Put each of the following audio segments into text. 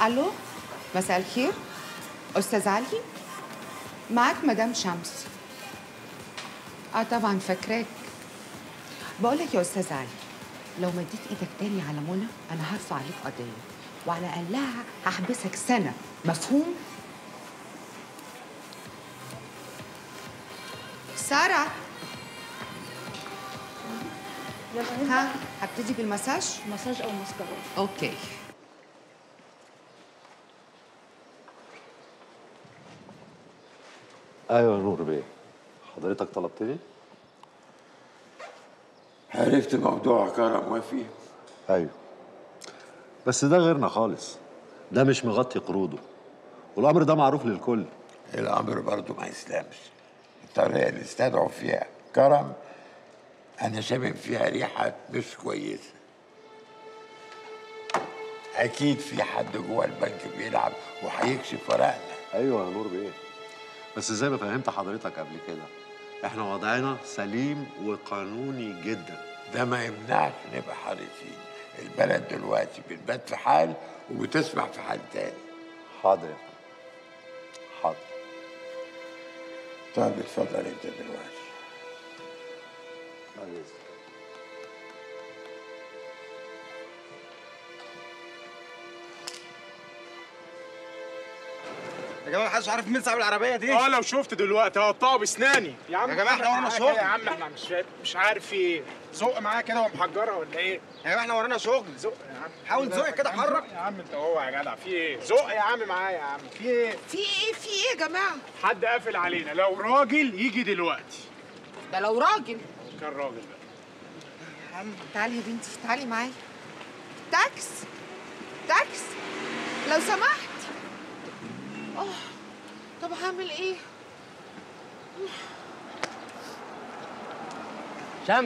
الو مساء الخير استاذ علي معاك مدام شمس اه طبعا فاكراك بقول لك يا استاذ علي لو مديت ايدك تاني على منى انا هرفع عليك قضيه وعلى اقلها هحبسك سنه مفهوم ساره ها هبتدي بالمساج مساج او مسكرة اوكي ايوه يا نور بيه حضرتك طلبتني عرفت موضوع كرم وفي ايوه بس ده غيرنا خالص ده مش مغطي قروضه والامر ده معروف للكل الامر برضه ما يسلمش الطريقه اللي استدعوا فيها كرم انا شامم فيها ريحه مش كويسه اكيد في حد جوه البنك بيلعب وهيكشف ورقنا ايوه يا نور بيه بس زي ما فهمت حضرتك قبل كده احنا وضعنا سليم وقانوني جدا ده ما يمنعش نبقى حريصين البلد دلوقتي بتبات في حال وبتسمع في حال تاني حاضر يا فندم حاضر طيب اتفضل انت دلوقتي بعد إذنك. يا جماعه محدش عارف مين صاحب العربيه دي اه لو شفت دلوقتي هقطعه باسناني يا عم يا جماعة احنا ورانا معاك شغل. يا عم احنا مش مش عارف في ايه زق معايا كده ومحجرها ولا ايه؟ يا جماعه احنا ورانا شغل زق يا عم حاول تزق كده يا عم حرك. زق يا عم انت هو يا جدع في ايه؟ زق يا عم معايا يا عم في ايه؟ في ايه في ايه يا جماعه حد قافل علينا لو راجل يجي دلوقتي ده لو راجل كان راجل بقى يا عم تعالي يا بنتي تعالي معايا تاكس تاكس لو سمحت اه طب هعمل ايه شمس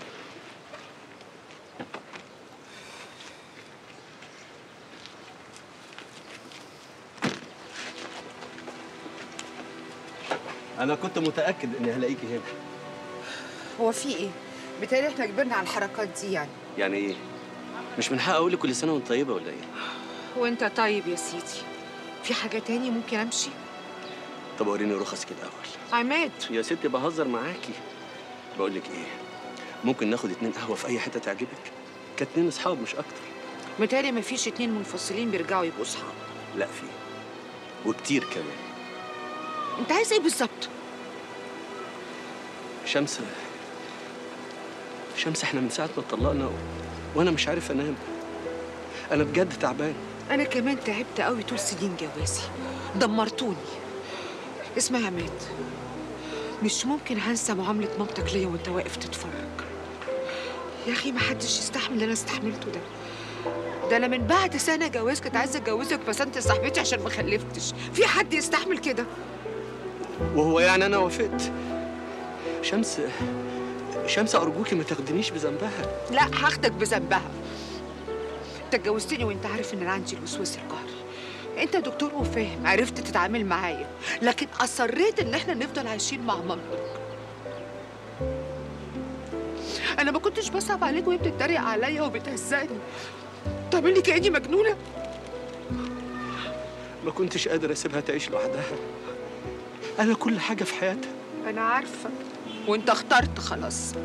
انا كنت متاكد اني هلاقيكي هنا هو في ايه بالتالي احنا كبرنا على الحركات دي يعني يعني ايه مش من حق اقول لك كل سنه وانت طيبه ولا ايه وانت طيب يا سيدي في حاجه تاني ممكن امشي طب وريني رخص كده اول عماد يا ستي بهزر معاكي بقول لك ايه ممكن ناخد اتنين قهوه في اي حته تعجبك كاتنين اصحاب مش اكتر متهيألي مفيش اتنين منفصلين بيرجعوا يبقوا صحاب لا في وكتير كمان انت عايز ايه بالظبط شمس شمس احنا من ساعه ما اتطلقنا و... وانا مش عارف انام انا بجد تعبان انا كمان تعبت قوي طول سنين جوازي دمرتوني اسمع يا عماد مش ممكن هنسى معامله مامتك ليا وانت واقف تتفرج يا اخي ما حدش يستحمل اللي انا استحملته ده ده انا من بعد سنه جواز كنت عايزه اتجوزك بس انت صاحبتي عشان ما خلفتش في حد يستحمل كده وهو يعني انا وافقت شمس شمس ارجوكي ما تاخدنيش بذنبها لا هاخدك بذنبها انت اتجوزتني وانت عارف ان انا عندي الوسواس القهري انت دكتور وفاهم عرفت تتعامل معايا لكن اصريت ان احنا نفضل عايشين مع مامتك انا ما كنتش بصعب عليك وهي بتتريق عليا وبتهزقني تعملي كاني مجنونه ما كنتش قادر اسيبها تعيش لوحدها انا كل حاجه في حياتها انا عارفه وانت اخترت خلاص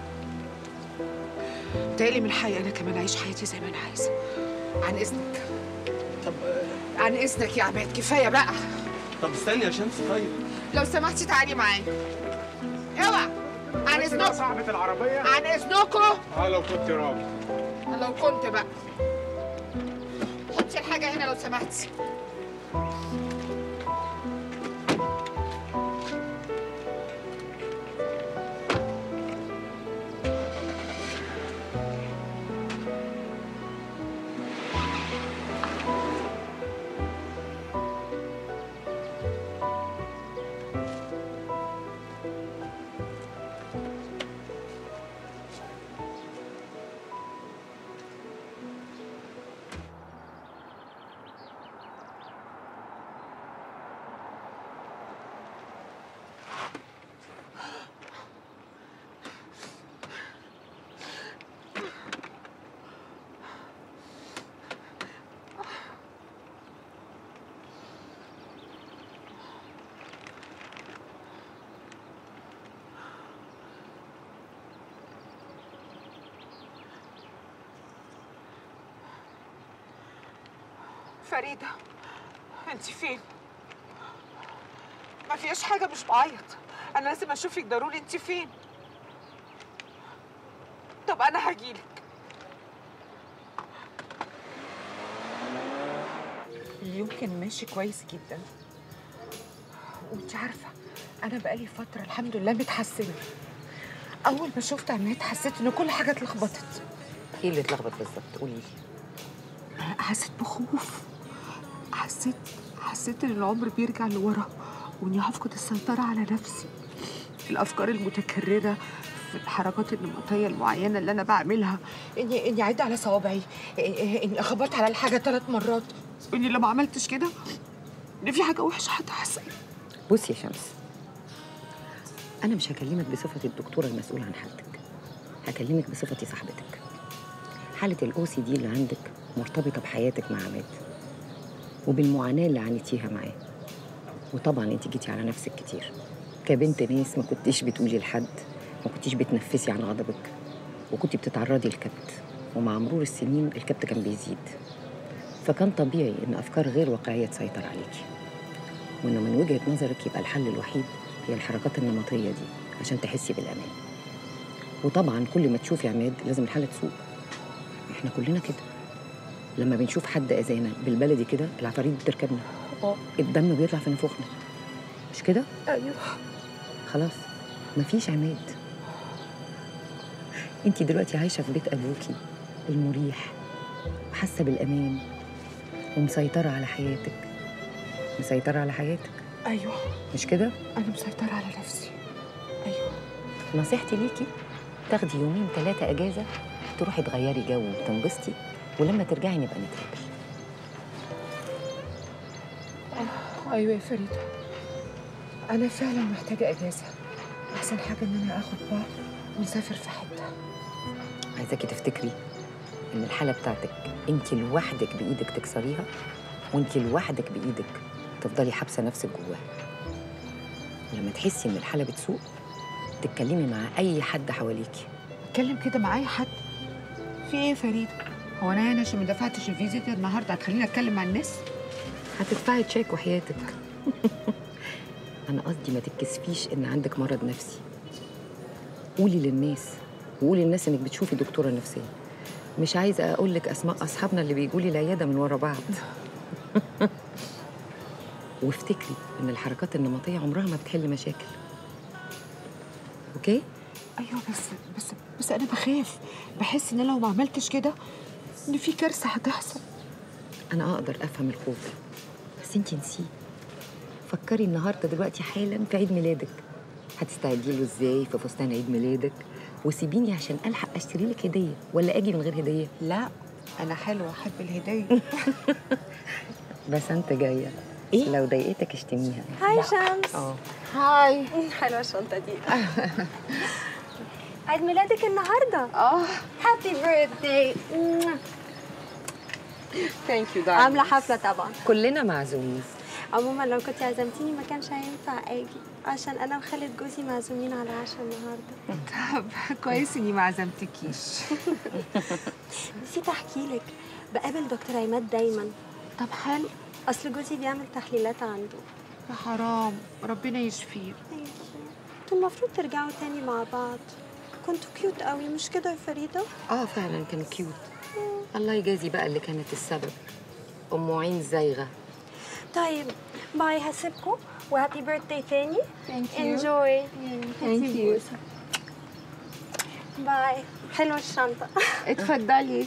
تالي من الحقيقه انا كمان اعيش حياتي زي ما انا عايزه عن اذنك طب عن اذنك يا عماد كفايه بقى طب استني يا شمس طيب لو سمحتي تعالي معايا اوعى عن يا اذنكم صاحبة العربية عن اذنكم اه لو كنت راجل لو كنت بقى حطي الحاجه هنا لو سمحتي فريدة انت فين؟ ما فيهاش حاجة مش بعيط أنا لازم أشوفك ضروري انت فين؟ طب أنا هجيلك اليوم كان ماشي كويس جدا وانت عارفة أنا بقالي فترة الحمد لله متحسنة أول ما شفت عماد حسيت إن كل حاجة اتلخبطت ايه اللي اتلخبط بالظبط قولي لي حسيت بخوف حسيت حسيت ان العمر بيرجع لورا واني هفقد السيطرة على نفسي الأفكار المتكررة في الحركات النمطية المعينة اللي أنا بعملها إني إني أعد على صوابعي إني إني أخبط على الحاجة ثلاث مرات إني لو ما عملتش كده إن في حاجة وحشة هتحصل بصي يا شمس انا مش هكلمك بصفتي الدكتوره المسؤوله عن حالتك هكلمك بصفتي صاحبتك حاله الاو سي دي اللي عندك مرتبطه بحياتك مع عماد وبالمعاناه اللي عانيتيها معاه وطبعا انت جيتي على نفسك كتير كبنت ناس ما كنتيش بتقولي لحد ما كنتيش بتنفسي عن غضبك وكنتي بتتعرضي للكبت ومع مرور السنين الكبت كان بيزيد فكان طبيعي ان افكار غير واقعيه تسيطر عليكي وانه من وجهه نظرك يبقى الحل الوحيد هي الحركات النمطيه دي عشان تحسي بالامان وطبعا كل ما تشوفي عماد لازم الحاله تسوق احنا كلنا كده لما بنشوف حد اذانا بالبلدي كده العفاريت بتركبنا الدم بيطلع في نفوخنا مش كده أيوه خلاص مفيش عماد انت دلوقتي عايشه في بيت ابوكي المريح وحاسه بالامان ومسيطره على حياتك مسيطره على حياتك أيوه مش كده أنا مسيطرة على نفسي أيوه نصيحتي ليكي تاخدي يومين ثلاثه اجازه تروحي تغيري جو وتنبسطي ولما ترجعي نبقى نتقابل أيوه يا فريدة أنا فعلا محتاجة إجازة أحسن حاجة إن أنا آخد بعض ونسافر في حتة عايزاكي تفتكري ان الحاله بتاعتك انت لوحدك بايدك تكسريها وانت لوحدك بايدك تفضلي حابسه نفسك جواها لما تحسي ان الحاله بتسوق تتكلمي مع اي حد حواليكي اتكلم كده مع اي حد في ايه يا فريده هو انا يعني عشان ما دفعتش الفيزا دي النهارده هتخليني اتكلم مع الناس هتدفعي تشيك وحياتك انا قصدي ما تتكسفيش ان عندك مرض نفسي قولي للناس وقولي للناس انك بتشوفي دكتوره نفسيه مش عايزه اقول لك اسماء اصحابنا اللي بيجوا لي العياده من ورا بعض وافتكري ان الحركات النمطيه عمرها ما بتحل مشاكل اوكي ايوه بس بس بس انا بخاف بحس ان أنا لو ما عملتش كده ان في كارثه هتحصل انا اقدر افهم الخوف بس انتي نسيه فكري النهارده دلوقتي حالا في عيد ميلادك هتستعدي له ازاي في فستان عيد ميلادك وسيبيني عشان الحق اشتري لك هديه ولا اجي من غير هديه لا انا حلوه احب الهديه بس انت جايه إيه؟ لو ضايقتك اشتميها هاي شمس اه هاي حلوة الشنطة دي عيد ميلادك النهاردة اه هابي بيرثداي ثانك يو عاملة حفلة طبعا كلنا معزومين عموما لو كنت عزمتيني ما كانش هينفع اجي عشان انا وخالد جوزي معزومين على عشاء النهارده طب كويس اني ما عزمتكيش نسيت احكي لك بقابل دكتور عماد دايما طب حلو اصل جوزي بيعمل تحليلات عنده يا حرام ربنا يشفيه انتوا المفروض ترجعوا تاني مع بعض كنتوا كيوت قوي مش كده يا فريده اه فعلا كان كيوت الله يجازي بقى اللي كانت السبب ام عين زايغه طيب باي هسيبكم وهابي بيرثداي تاني ثانك انجوي ثانك يو باي حلوه الشنطه اتفضلي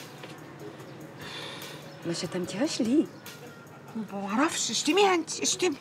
ما شتمتيهاش ليه ما بعرفش اشتميها انت اشتمي